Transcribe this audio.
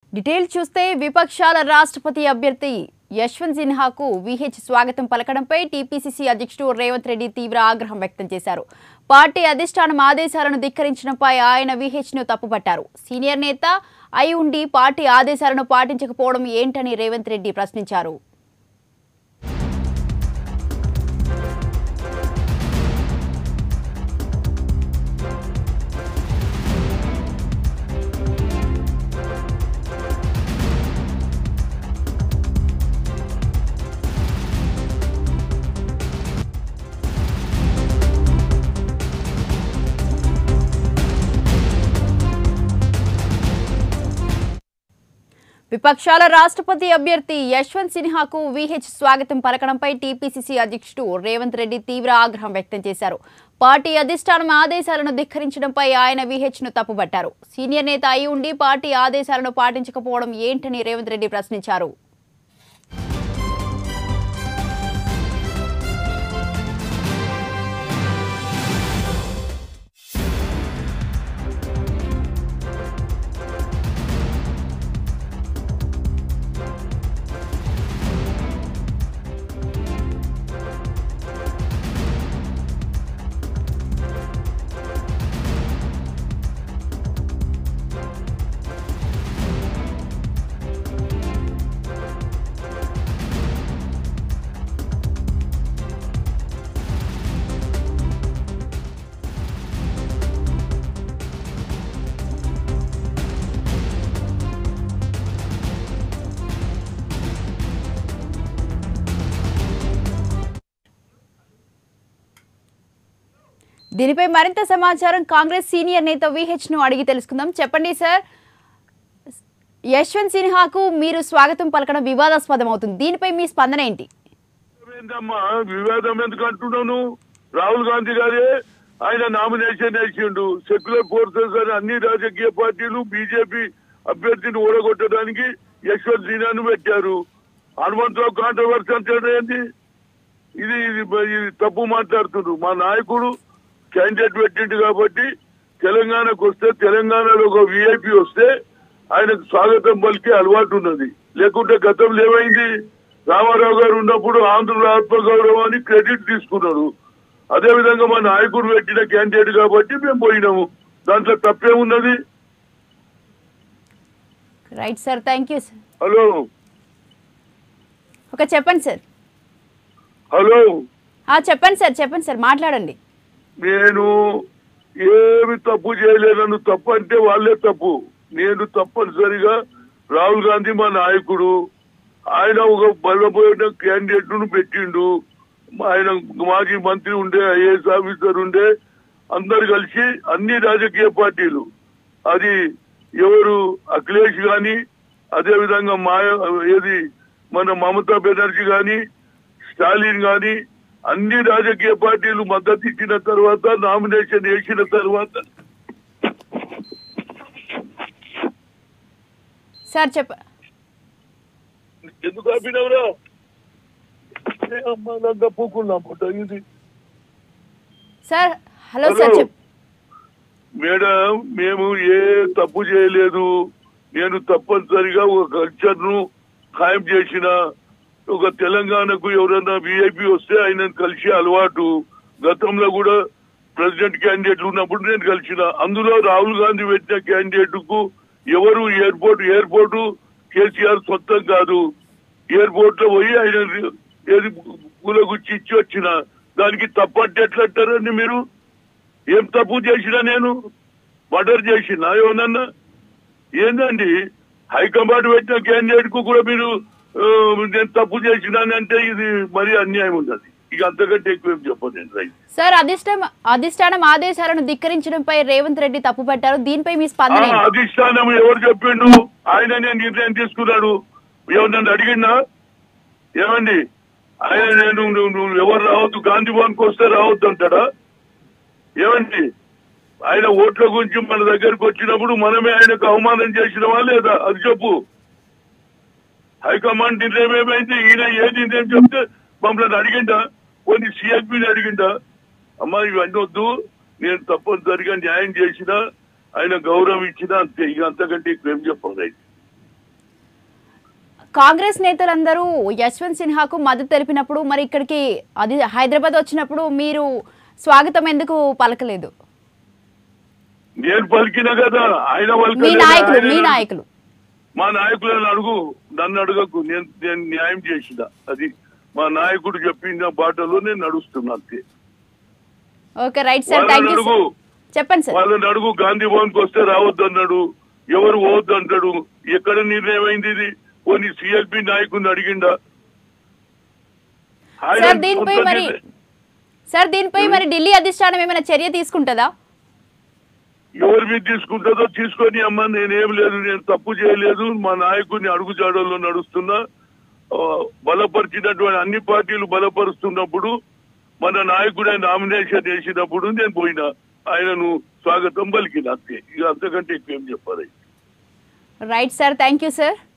Detail చూస్తే విపక్షాల రాష్ట్రపతి అభ్యర్థి యశ్వంత్ సిన్హాకు విహెచ్ స్వాగతం పలకడంపై టీపీసీసీ అధ్యక్షుడు రేవంత్ రెడ్డి తీవ్ర ఆగ్రహం వ్యక్తం చేశారు పార్టీ అధిష్టానం ఆదేశాలను ధిక్కరించడంపై ఆయన విహెచ్ ను తప్పుపట్టారు సీనియర్ నేత అయి ఉండి పార్టీ ఆదేశాలను పాటించకపోవడం ఏంటని రేవంత్ రెడ్డి ప్రశ్నించారు విపక్షాల రాష్ట్రపతి అభ్యర్థి యశ్వంత్ సిన్హాకు విహెచ్ స్వాగతం పలకడంపై టీపీసీసీ అధ్యక్షుడు రేవంత్ రెడ్డి తీవ్ర ఆగ్రహం వ్యక్తం చేశారు పార్టీ అధిష్టానం ఆదేశాలను ధిక్కరించడంపై ఆయన విహెచ్ ను తప్పుపట్టారు సీనియర్ నేత అయి ఉండి పార్టీ ఆదేశాలను పాటించకపోవడం ఏంటని రేవంత్ రెడ్డి ప్రశ్నించారు దీనిపై మరింత సమాచారం కాంగ్రెస్ సీనియర్ నేత విహెచ్ ను అడిగి తెలుసుకుందాం చెప్పండి సార్ యశ్వంత్ సిన్హాకు మీరు స్వాగతం పలకడం వివాదాస్పదం అవుతుంది దీనిపై మీ స్పందన ఏంటి ఏంటమ్మా వివాదం ఎందుకు అంటున్నాను రాహుల్ గాంధీ గారే ఆయన నామినేషన్ వేసిండు సెక్యులర్ ఫోర్సెస్ అని అన్ని రాజకీయ పార్టీలు బీజేపీ అభ్యర్థిని ఓడగొట్టడానికి యశ్వంత్ సిన్హాను పెట్టారు హనుమంతరావు కాంట్రవర్సీ అంటే ఏంది ఇది ఇది ఇది తప్పు మాట్లాడుతున్నారు మా నాయకుడు క్యాండిడేట్ పెట్టిండు కాబట్టి తెలంగాణకు వస్తే తెలంగాణలో ఒక విఐపి వస్తే ఆయనకు స్వాగతం పలికే అలవాటు ఉన్నది లేకుంటే గతంలో ఏమైంది రామారావు గారు ఉన్నప్పుడు ఆంధ్రుల ఆత్మగౌరవాన్ని క్రెడిట్ తీసుకున్నారు అదే విధంగా మా నాయకుడు పెట్టిన క్యాండిడేట్ కాబట్టి మేము పోయినాము దాంట్లో తప్పేమున్నది right sir thank you sir hello ఒక చెప్పండి సార్ హలో ఆ, చెప్పండి సార్ చెప్పండి సార్ మాట్లాడండి నేను ఏమి తప్పు చేయలేనన్ను తప్పు అంటే వాళ్ళే తప్పు నేను తప్పనిసరిగా రాహుల్ గాంధీ మా నాయకుడు ఆయన ఒక బలమైన క్యాండిడేట్ ను పెట్టిండు ఆయన మాజీ మంత్రి ఉండే ఐఏఎస్ ఆఫీసర్ ఉండే అందరు కలిసి అన్ని రాజకీయ పార్టీలు అది ఎవరు అఖిలేష్ గాని అదే విధంగా మాయ ఏది మన మమతా బెనర్జీ గాని స్టాలిన్ గాని అన్ని రాజకీయ పార్టీలు మద్దతు ఇచ్చిన తర్వాత నామినేషన్ వేసిన తర్వాత సార్ చెప్ప ఎందుకు ఆపినవరా అమ్మ నాకు పూకున్నాం ఇది సార్ హలో సార్ హలో. చెప్ మేడం మేము ఏ తప్పు చేయలేదు నేను తప్పనిసరిగా ఒక కల్చర్ ను ఖాయం చేసిన ఒక తెలంగాణకు ఎవరైనా విఐపి వస్తే ఆయన కలిసి అలవాటు గతంలో కూడా ప్రెసిడెంట్ క్యాండిడేట్లు ఉన్నప్పుడు నేను కలిసిన అందులో రాహుల్ గాంధీ పెట్టిన క్యాండిడేట్ కు ఎవరు ఎయిర్పోర్ట్ ఎయిర్పోర్ట్ కేసీఆర్ సొంతం కాదు ఎయిర్పోర్ట్ లో పోయి ఆయన ఏది గులగుచ్చి ఇచ్చి వచ్చిన దానికి తప్పట్టు ఎట్లా అంటారండి మీరు ఏం తప్పు చేసినా నేను మర్డర్ చేసినా ఏమన్నా ఏందండి హైకమాండ్ పెట్టిన క్యాండిడేట్ కు కూడా మీరు ఆ, నేను తప్పు చేసినానంటే ఇది మరీ అన్యాయం ఉన్నది ఇక అంతకంటే ఎక్కువ ఏం చెప్పను నేను రైట్ సార్ అధిష్టానం అధిష్టానం ఆదేశాలను ధిక్కరించడంపై రేవంత్ రెడ్డి తప్పుపట్టారు దీనిపై మీ ఆ, స్పందన ఏంటి? అధిష్టానం ఎవరు చెప్పిండు ఆయననే నిర్ణయం తీసుకున్నాడు ఎవరు నన్ను అడిగిందా ఏమండి ఆయన నేను నువ్వు నువ్వు ఎవరు రావద్దు గాంధీ భవన్కి వస్తే రావద్దు అంటాడా ఏమండి ఆయన ఓట్ల గురించి మన దగ్గరకు వచ్చినప్పుడు మనమే ఆయనకు అవమానం చేసినవా లేదా అది చెప్పు హైకమాండ్ నిర్ణయం ఏమైంది ఈయన ఏ నిర్ణయం చెప్తే మమ్మల్ని అడిగిందా కొన్ని సిఎస్పీని అడిగిందా అమ్మా ఇవన్నీ వద్దు నేను తప్పనిసరిగా న్యాయం చేసినా ఆయన గౌరవం ఇచ్చినా అంతే ఇక అంతకంటే ఎక్కువ ఏం చెప్పదు కాంగ్రెస్ నేతలందరూ యశ్వంత్ సిన్హాకు మద్దతు తెలిపినప్పుడు మరి ఇక్కడికి అది హైదరాబాద్ వచ్చినప్పుడు మీరు స్వాగతం ఎందుకు పలకలేదు నేను పలికిన కదా ఆయన మీ పలకలేదు, నాయకులు ఆయన మీ నన్ను- నాయకులు మా నాయకులను అడుగు నన్ను అడగకు నేను నేను న్యాయం చేసిన అది మా నాయకుడు చెప్పిన బాటలో నేను నడుస్తున్నా అంతే ఓకే రైట్ సార్ వాళ్ళని థ్యాంక్ యూ అడుగు చెప్పండి సార్ వాళ్ళని అడుగు గాంధీ భవన్ కి వస్తే రావద్దు అన్నాడు ఎవరు పోవద్దు అంటాడు ఎక్కడ నిర్ణయం అయింది ఇది కొన్ని సిఎల్పి నాయకుడిని అడిగిండా ఆయన సార్ దీనిపై సొంత మరి నిర్ణయం- సార్ దీనిపై మరి ఢిల్లీ అధిష్టానం ఏమైనా చర్య తీసుకుంటుందా ఎవరి మీద తీసుకుంటుందో తీసుకొని అమ్మా నేనేం లేదు నేను తప్పు చేయలేదు మా నాయకుడిని అడుగుజాడల్లో నడుస్తున్నా ఆ, బలపరిచినటువంటి అన్ని పార్టీలు బలపరుస్తున్నప్పుడు మన నాయకుడే నామినేషన్ చేసినప్పుడు నేను పోయినా ఆయనను స్వాగతం పలికిన అంతే ఇక అంతకంటే ఎక్కువ ఏం చెప్పాలి right sir thank you sir